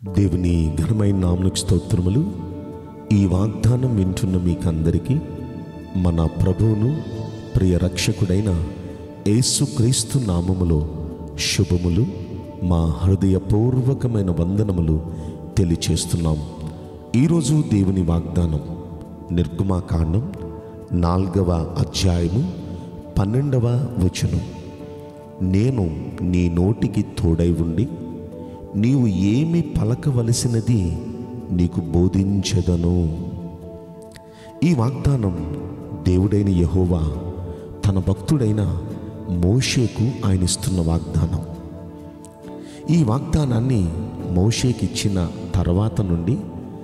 దేవుని ఘనమైన నామలకు స్తోత్రములు ఈ వాగ్దానం వింటున్న మీకందరికీ మన ప్రభువును ప్రియ రక్షకుడైన యేసుక్రీస్తు నామములో శుభములు మా హృదయపూర్వకమైన వందనములు తెలియచేస్తున్నాం ఈరోజు దేవుని వాగ్దానం నిర్గమాకాండం నాలుగవ అధ్యాయము పన్నెండవ వచనం నేను నీ నోటికి తోడై ఉండి నీవు ఏమి పలకవలసినది నీకు బోధించదను ఈ వాగ్దానం దేవుడైన యహోవా తన భక్తుడైన మోషేకు ఆయన ఇస్తున్న వాగ్దానం ఈ వాగ్దానాన్ని మోషేకి ఇచ్చిన తర్వాత నుండి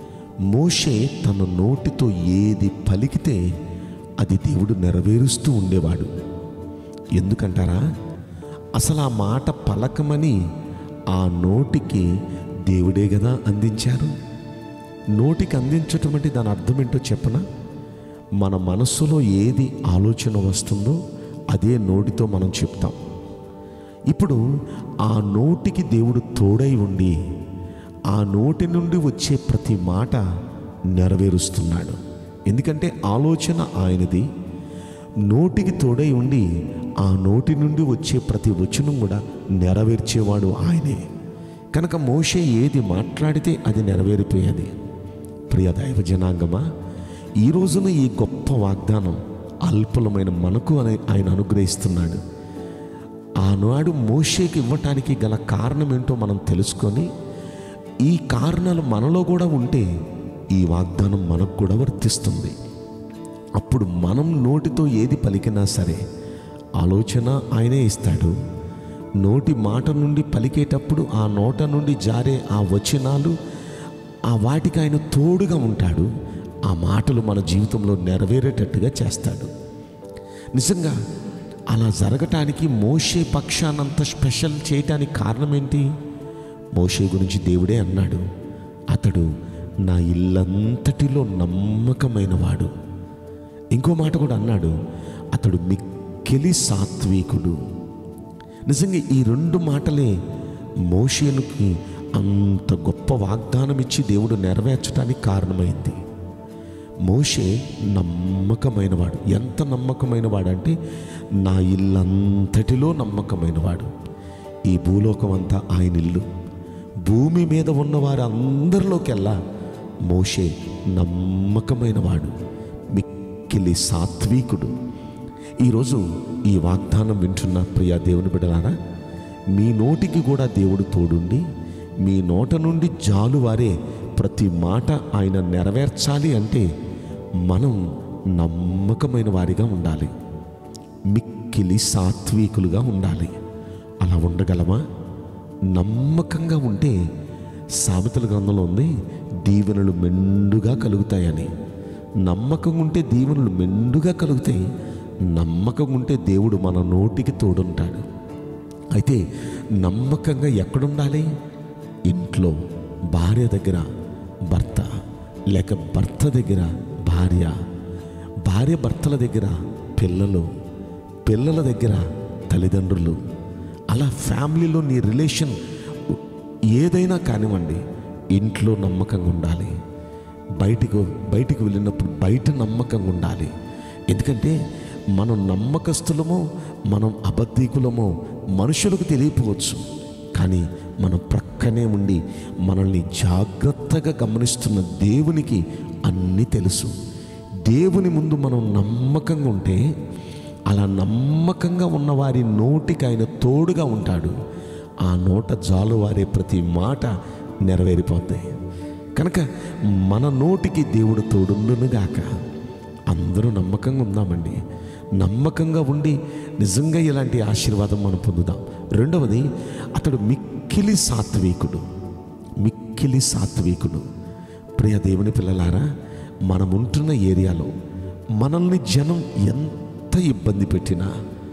మోషే తన నోటితో ఏది పలికితే అది దేవుడు నెరవేరుస్తూ ఉండేవాడు ఎందుకంటారా అసలు ఆ మాట పలకమని ఆ నోటికి దేవుడే కదా అందించారు నోటికి అందించటం అంటే దాని అర్థం ఏంటో చెప్పనా మన మనస్సులో ఏది ఆలోచన వస్తుందో అదే నోటితో మనం చెప్తాం ఇప్పుడు ఆ నోటికి దేవుడు తోడై ఉండి ఆ నోటి నుండి వచ్చే ప్రతి మాట నెరవేరుస్తున్నాడు ఎందుకంటే ఆలోచన ఆయనది నోటికి తోడై ఉండి ఆ నోటి నుండి వచ్చే ప్రతి వచనం కూడా నెరవేర్చేవాడు ఆయనే కనుక మోషే ఏది మాట్లాడితే అది నెరవేరిపోయేది ప్రియ దైవ జనాంగమా ఈ రోజున ఈ గొప్ప వాగ్దానం అల్పులమైన మనకు అని ఆయన అనుగ్రహిస్తున్నాడు ఆనాడు మోషేకి ఇవ్వటానికి గల కారణం ఏంటో మనం తెలుసుకొని ఈ కారణాలు మనలో కూడా ఉంటే ఈ వాగ్దానం మనకు కూడా వర్తిస్తుంది అప్పుడు మనం నోటితో ఏది పలికినా సరే ఆలోచన ఆయనే ఇస్తాడు నోటి మాట నుండి పలికేటప్పుడు ఆ నోట నుండి జారే ఆ వచనాలు ఆ వాటికి ఆయన తోడుగా ఉంటాడు ఆ మాటలు మన జీవితంలో నెరవేరేటట్టుగా చేస్తాడు నిజంగా అలా జరగటానికి మోషే పక్షానంత స్పెషల్ చేయటానికి కారణం ఏంటి మోషే గురించి దేవుడే అన్నాడు అతడు నా ఇల్లంతటిలో నమ్మకమైన వాడు ఇంకో మాట కూడా అన్నాడు అతడు మిక్కిలి సాత్వికుడు నిజంగా ఈ రెండు మాటలే మోషేనుకి అంత గొప్ప వాగ్దానం ఇచ్చి దేవుడు నెరవేర్చడానికి కారణమైంది మోషే నమ్మకమైనవాడు ఎంత నమ్మకమైనవాడు అంటే నా ఇల్లంతటిలో నమ్మకమైనవాడు ఈ భూలోకం అంతా ఆయన ఇల్లు భూమి మీద ఉన్న వారు అందరిలోకెల్లా మోషే నమ్మకమైనవాడు మిక్కిలి సాత్వికుడు ఈరోజు ఈ వాగ్దానం వింటున్న ప్రియా దేవుని బిడ్డలారా మీ నోటికి కూడా దేవుడు తోడుండి మీ నోట నుండి జాలువారే ప్రతి మాట ఆయన నెరవేర్చాలి అంటే మనం నమ్మకమైన వారిగా ఉండాలి మిక్కిలి సాత్వికులుగా ఉండాలి అలా ఉండగలమా నమ్మకంగా ఉంటే సామెతల గ్రంథంలో ఉంది దీవెనలు మెండుగా కలుగుతాయని నమ్మకం ఉంటే దీవెనలు మెండుగా కలుగుతాయి నమ్మకం ఉంటే దేవుడు మన నోటికి తోడుంటాడు అయితే నమ్మకంగా ఎక్కడుండాలి ఇంట్లో భార్య దగ్గర భర్త లేక భర్త దగ్గర భార్య భార్య భర్తల దగ్గర పిల్లలు పిల్లల దగ్గర తల్లిదండ్రులు అలా ఫ్యామిలీలో నీ రిలేషన్ ఏదైనా కానివ్వండి ఇంట్లో నమ్మకంగా ఉండాలి బయటికి బయటికి వెళ్ళినప్పుడు బయట నమ్మకంగా ఉండాలి ఎందుకంటే మనం నమ్మకస్తులమో మనం అబద్ధికులమో మనుషులకు తెలియపోవచ్చు కానీ మన ప్రక్కనే ఉండి మనల్ని జాగ్రత్తగా గమనిస్తున్న దేవునికి అన్నీ తెలుసు దేవుని ముందు మనం నమ్మకంగా ఉంటే అలా నమ్మకంగా ఉన్న వారి నోటికి ఆయన తోడుగా ఉంటాడు ఆ నోట జాలువారే ప్రతి మాట నెరవేరిపోతాయి కనుక మన నోటికి దేవుడు తోడుండునుగాక అందరూ నమ్మకంగా ఉందామండి నమ్మకంగా ఉండి నిజంగా ఇలాంటి ఆశీర్వాదం మనం పొందుదాం రెండవది అతడు మిక్కిలి సాత్వికుడు మిక్కిలి సాత్వికుడు ప్రియ దేవుని పిల్లలారా మనం ఉంటున్న ఏరియాలో మనల్ని జనం ఎంత ఇబ్బంది పెట్టినా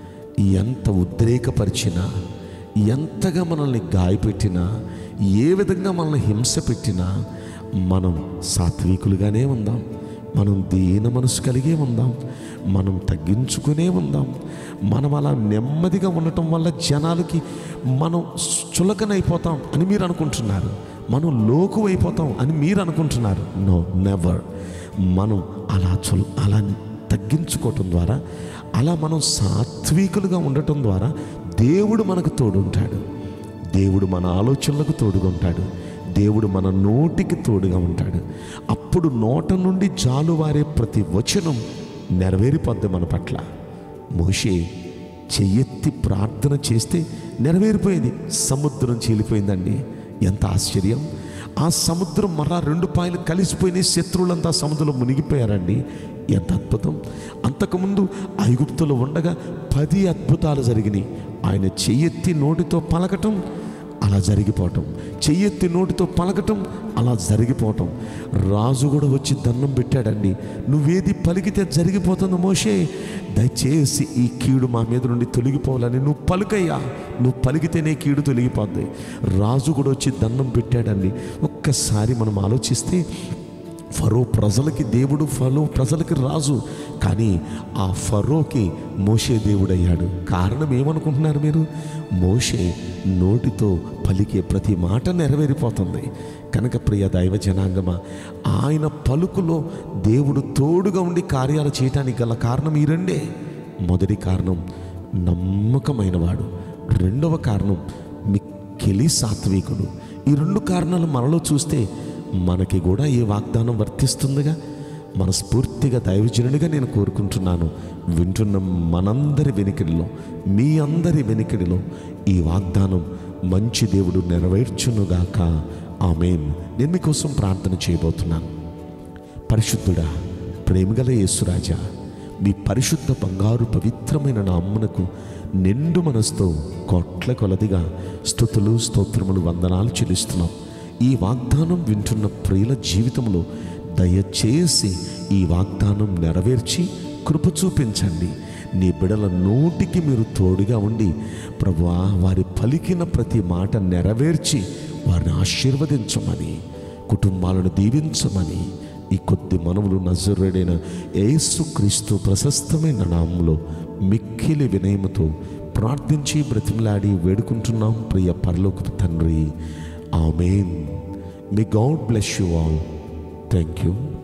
ఎంత ఉద్రేకపరిచినా ఎంతగా మనల్ని గాయపెట్టినా ఏ విధంగా మనల్ని హింస పెట్టినా మనం సాత్వికులుగానే ఉందాం మనం దీన మనసు కలిగే ఉందాం మనం తగ్గించుకునే ఉందాం మనం అలా నెమ్మదిగా ఉండటం వల్ల జనాలకి మనం చులకనైపోతాం అని మీరు అనుకుంటున్నారు మనం లోకు అయిపోతాం అని మీరు అనుకుంటున్నారు నో నెవర్ మనం అలా చొల్ అలా తగ్గించుకోవటం ద్వారా అలా మనం సాత్వికులుగా ఉండటం ద్వారా దేవుడు మనకు తోడుంటాడు దేవుడు మన ఆలోచనలకు తోడుగా ఉంటాడు దేవుడు మన నోటికి తోడుగా ఉంటాడు అప్పుడు నోట నుండి జాలువారే ప్రతి వచనం నెరవేరిపోద్ది మన పట్ల మోషే చెయ్యెత్తి ప్రార్థన చేస్తే నెరవేరిపోయింది సముద్రం చీలిపోయిందండి ఎంత ఆశ్చర్యం ఆ సముద్రం మరలా రెండు పాయలు కలిసిపోయినాయి శత్రువులంతా సముద్రంలో మునిగిపోయారండి ఎంత అద్భుతం అంతకుముందు ఐగుప్తులో ఉండగా పది అద్భుతాలు జరిగినాయి ఆయన చెయ్యెత్తి నోటితో పలకటం అలా జరిగిపోవటం చెయ్యెత్తి నోటితో పలకటం అలా జరిగిపోవటం రాజు కూడా వచ్చి దండం పెట్టాడండి నువ్వేది పలికితే జరిగిపోతుంది మోషే దయచేసి ఈ కీడు మా మీద నుండి తొలగిపోవాలని నువ్వు పలుకయ్యా నువ్వు పలికితేనే కీడు తొలగిపోద్ది రాజు కూడా వచ్చి దండం పెట్టాడండి ఒక్కసారి మనం ఆలోచిస్తే ఫరో ప్రజలకి దేవుడు ఫరో ప్రజలకి రాజు కానీ ఆ ఫరోకి మోషే దేవుడయ్యాడు కారణం ఏమనుకుంటున్నారు మీరు మోషే నోటితో పలికే ప్రతి మాట నెరవేరిపోతుంది కనుక ప్రియ దైవ జనాంగమా ఆయన పలుకులో దేవుడు తోడుగా ఉండి కార్యాలు చేయటానికి గల కారణం ఈ రెండే మొదటి కారణం నమ్మకమైనవాడు రెండవ కారణం మిక్కిలి సాత్వికుడు ఈ రెండు కారణాలు మనలో చూస్తే మనకి కూడా ఈ వాగ్దానం వర్తిస్తుందిగా మనస్ఫూర్తిగా దైవజనుడిగా నేను కోరుకుంటున్నాను వింటున్న మనందరి వెనికిడిలో మీ అందరి వెనికిడిలో ఈ వాగ్దానం మంచి దేవుడు నెరవేర్చునుగాక ఆమెన్ నేను మీకోసం ప్రార్థన చేయబోతున్నాను పరిశుద్ధుడా ప్రేమగల యేసురాజా మీ పరిశుద్ధ బంగారు పవిత్రమైన నామ్మునకు నిండు మనసుతో కోట్ల కొలదిగా స్థుతులు స్తోత్రములు వందనాలు చెల్లిస్తున్నాం ఈ వాగ్దానం వింటున్న ప్రియుల జీవితంలో దయచేసి ఈ వాగ్దానం నెరవేర్చి కృప చూపించండి నీ బిడల నోటికి మీరు తోడుగా ఉండి ప్రభువా వారి పలికిన ప్రతి మాట నెరవేర్చి వారిని ఆశీర్వదించమని కుటుంబాలను దీవించమని ఈ కొద్ది మనములు నజరుడైన యేసుక్రీస్తు ప్రశస్తమైన నామంలో మిక్కిలి వినయముతో ప్రార్థించి బ్రతిమలాడి వేడుకుంటున్నాం ప్రియ పరలోక తండ్రి ఆమెన్ మీ God bless you all thank you